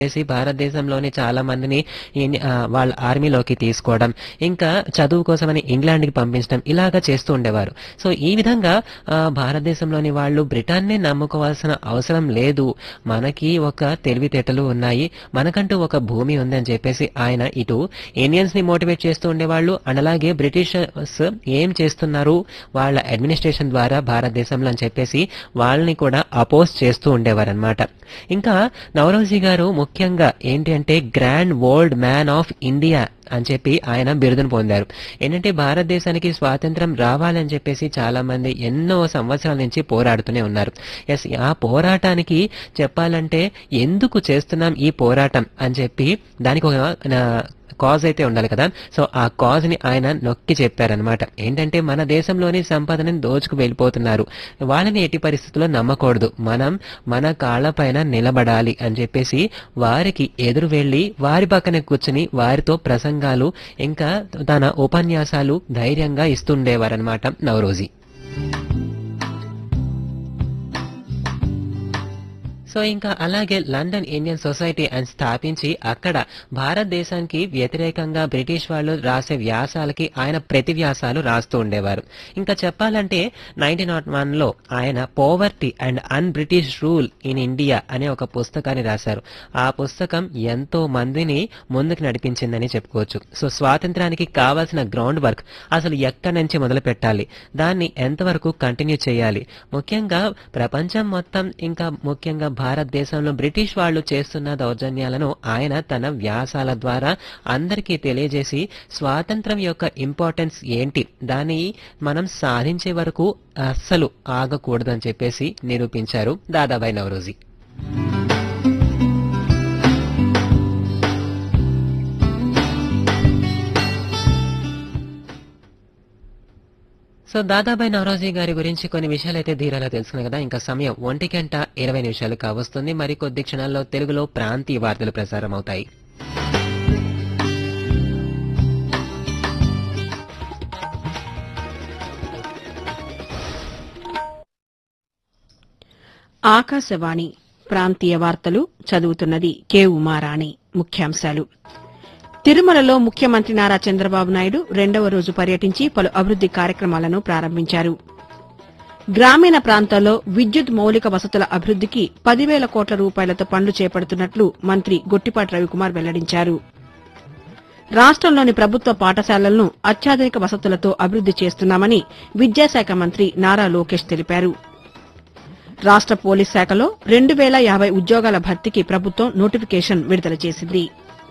చేసి భారతదేశంలోని చాలా మందిని ఇన్- ఆ, వాళ్ళ ఆర్మీలోకి తీసుకోవడం ఇంకా చదువు కోసమని ఇంగ్లాండ్కి పంపించడం ఇలాగా చేస్తూ ఉండేవారు సో ఈ విధంగా ఆ, భారతదేశంలోని వాళ్ళు బ్రిటన్నే నమ్ముకోవాల్సిన అవసరం లేదు మనకి ఒక తెలివితేటలు ఉన్నాయి మనకంటూ ఒక భూమి ఉంది అని చెప్పేసి ఆయన ఇటు ఇండియన్స్ ని మోటివేట్ చేస్తూ ఉండేవాళ్ళు అండ్ అలాగే బ్రిటిషర్స్ ఏం చేస్తున్నారు వాళ్ళ అడ్మినిస్ట్రేషన్ ద్వారా భారతదేశంలో అని చెప్పేసి వాళ్ళని కూడా అపోజ్ చేస్తూ ఉండేవారు అనమాట ఇంకా నవరోజీ గారు ముఖ్యంగా ఏంటి అంటే grand old man of India అని చెప్పి ఆయన బిరుదును పొందారు ఏంటంటే భారతదేశానికి స్వాతంత్రం రావాలని చెప్పేసి చాలా మంది ఎన్నో సంవత్సరాల నుంచి పోరాడుతూనే ఉన్నారు ఎస్ ఆ పోరాటానికి చెప్పాలంటే ఎందుకు చేస్తున్నాం ఈ పోరాటం అని చెప్పి దానికి ఒక కాజ్ అయితే ఉండాలి కదా సో ఆ కాజ్ ని ఆయన నొక్కి చెప్పారనమాట ఏంటంటే మన దేశంలోని సంపదని దోచుకు వెళ్ళిపోతున్నారు వాళ్ళని ఎట్టి పరిస్థితుల్లో నమ్మకూడదు మనం మన కాళ్ళపైన నిలబడాలి అని చెప్పేసి వారికి ఎదురు వెళ్ళి వారి పక్కన కూర్చుని వారితో ప్రసంగాలు ఇంకా తన ఉపన్యాసాలు ధైర్యంగా ఇస్తుండేవారనమాట నవరోజీ సో ఇంకా అలాగే లండన్ ఇండియన్ సొసైటీ అని స్థాపించి అక్కడ భారతదేశానికి వ్యతిరేకంగా బ్రిటిష్ వాళ్ళు రాసే వ్యాసాలకి ఆయన ప్రతి వ్యాసాలు రాస్తూ ఉండేవారు ఇంకా చెప్పాలంటే నైన్టీన్ నాట్ వన్ లో ఆయన poverty and un British rule in India అనే ఒక పుస్తకాన్ని రాశారు ఆ పుస్తకం ఎంతో మందిని ముందుకు నడిపించిందని చెప్పుకోవచ్చు సో స్వాతంత్రానికి కావాల్సిన గ్రౌండ్ వర్క్ అసలు ఎక్కడి నుంచి మొదలు పెట్టాలి దాన్ని ఎంతవరకు కంటిన్యూ చేయాలి ముఖ్యంగా ప్రపంచం మొత్తం ఇంకా ముఖ్యంగా భారతదేశంలో బ్రిటిష్ వాళ్ళు చేస్తున్న దౌర్జన్యాలను ఆయన తన వ్యాసాల ద్వారా అందరికీ తెలియజేసి స్వాతంత్రం యొక్క ఇంపార్టెన్స్ ఏంటి దాన్ని మనం సాధించే వరకు అస్సలు ఆగకూడదని చెప్పేసి నిరూపించారు దాదాబాయి నవరోజీ సో దాదాబాయి నవరోజీ గారి గురించి కొన్ని విషయాలు అయితే ధీరాలో తెలుసుకున్నాయి కదా ఇంకా సమయం ఒంటి గంట ఇరవై నిమిషాలు కావస్తుంది మరి కొద్ది క్షణాల్లో తెలుగులో ప్రాంతీయ వార్తలు ప్రసారం అవుతాయి ఆకాశవాణి ప్రాంతీయ వార్తలు చదువుతున్నది కె ఉమారాణి ముఖ్యాంశాలు తిరుమలలో ముఖ్యమంత్రి నారా చంద్రబాబు నాయుడు రెండవ రోజు పర్యటించి పలు అభివృద్ది కార్యక్రమాలను ప్రారంభించారు గ్రామీణ ప్రాంతాల్లో విద్యుత్ మౌలిక వసతుల అభివృద్దికి పదివేల కోట్ల రూపాయలతో పనులు చేపడుతున్నట్లు మంత్రి గొట్టిపాటి రవికుమార్ వెల్లడించారు రాష్టంలోని ప్రభుత్వ పాఠశాలలను అత్యాధునిక వసతులతో అభివృద్ది చేస్తున్నామని విద్యాశాఖ మంత్రి నారా లోకేష్ తెలిపారు రాష్ట పోలీస్ శాఖలో రెండు వేల యాభై ఉద్యోగాల భర్తీకి ప్రభుత్వం నోటిఫికేషన్ విడుదల చేసింది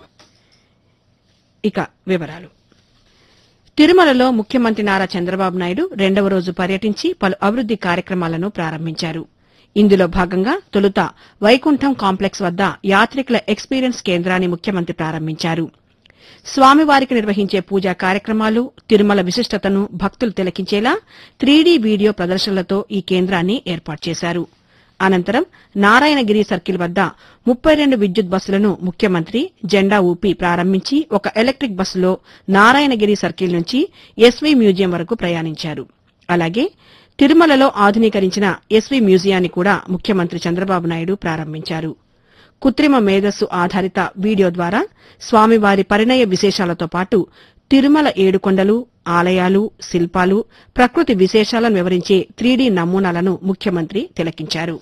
ఇక వివరాలు తిరుమలలో ముఖ్యమంత్రి నారా చంద్రబాబు నాయుడు రెండవ రోజు పర్యటించి పలు అభివృద్ది కార్యక్రమాలను ప్రారంభించారు ఇందులో భాగంగా తొలుత వైకుంఠం కాంప్లెక్స్ వద్ద యాత్రికుల ఎక్స్పీరియన్స్ కేంద్రాన్ని ముఖ్యమంత్రి ప్రారంభించారు స్వామివారికి నిర్వహించే పూజా కార్యక్రమాలు తిరుమల విశిష్టతను భక్తులు తిలకించేలా త్రీడీ వీడియో ప్రదర్శనలతో ఈ కేంద్రాన్ని ఏర్పాటు చేశారు అనంతరం నారాయణగిరి సర్కిల్ వద్ద ముప్పై రెండు విద్యుత్ బస్సులను ముఖ్యమంత్రి జెండా ఊపి ప్రారంభించి ఒక ఎలక్ట్రిక్ బస్సులో నారాయణగిరి సర్కిల్ నుంచి ఎస్వీ మ్యూజియం వరకు ప్రయాణించారు అలాగే తిరుమలలో ఆధునీకరించిన ఎస్వీ మ్యూజియాన్ని కూడా ముఖ్యమంత్రి చంద్రబాబు నాయుడు ప్రారంభించారు కృత్రిమ మేధస్సు ఆధారిత వీడియో ద్వారా స్వామివారి పరిణయ విశేషాలతో పాటు తిరుమల ఏడుకొండలు ఆలయాలు శిల్పాలు ప్రకృతి విశేషాలను వివరించే త్రీడీ నమూనాలను ముఖ్యమంత్రి తిలకించారు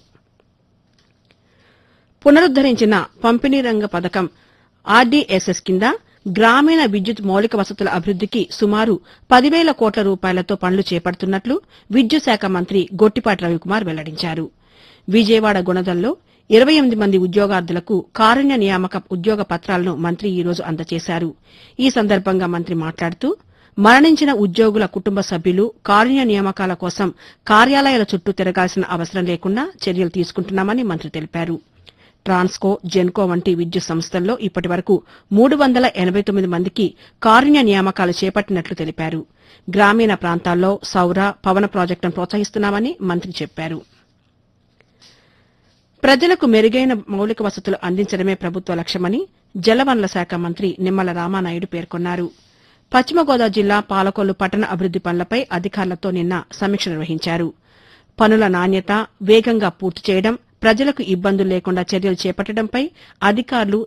పునరుద్దరించిన పంపిణీ రంగ పథకం ఆర్డీఎస్ఎస్ కింద గ్రామీణ విద్యుత్ మౌలిక వసతుల అభివృద్దికి సుమారు పదివేల కోట్ల రూపాయలతో పనులు చేపడుతున్నట్లు విద్యుత్ శాఖ మంత్రి గొట్టిపాటి రవికుమార్ వెల్లడించారు విజయవాడ గుణదల్లో ఇరవై ఎనిమిది మంది ఉద్యోగార్థులకు కారుణ్య నియామక ఉద్యోగ పత్రాలను మంత్రి ఈ రోజు అందజేశారు ఈ సందర్భంగా మంత్రి మాట్లాడుతూ మరణించిన ఉద్యోగుల కుటుంబ సభ్యులు కారుణ్య నియామకాల కోసం కార్యాలయాల చుట్టూ తిరగాల్సిన అవసరం లేకుండా చర్యలు తీసుకుంటున్నామని మంత్రి తెలిపారు ట్రాన్స్కో జెన్కో వంటి విద్యుత్ సంస్థల్లో ఇప్పటి వరకు మూడు వందల ఎనబై తొమ్మిది మందికి కారుణ్య నియామకాలు చేపట్టినట్లు తెలిపారు గ్రామీణ ప్రాంతాల్లో సౌర పవన ప్రాజెక్టును ప్రోత్సహిస్తున్నామని మంత్రి చెప్పారు ప్రజలకు మెరుగైన మౌలిక వసతులు అందించడమే ప్రభుత్వ లక్ష్యమని జలవనరుల శాఖ మంత్రి నిమ్మల రామానాయుడు పేర్కొన్నారు పశ్చిమ గోదావరి జిల్లా పాలకొల్లు పట్టణ అభివృద్ది పనులపై అధికారులతో నిన్న సమీక్ష నిర్వహించారు పనుల నాణ్యత వేగంగా పూర్తి చేయడం ప్రజలకు ఇబ్బందులు లేకుండా చర్యలు చేపట్టడంపై అధికారులు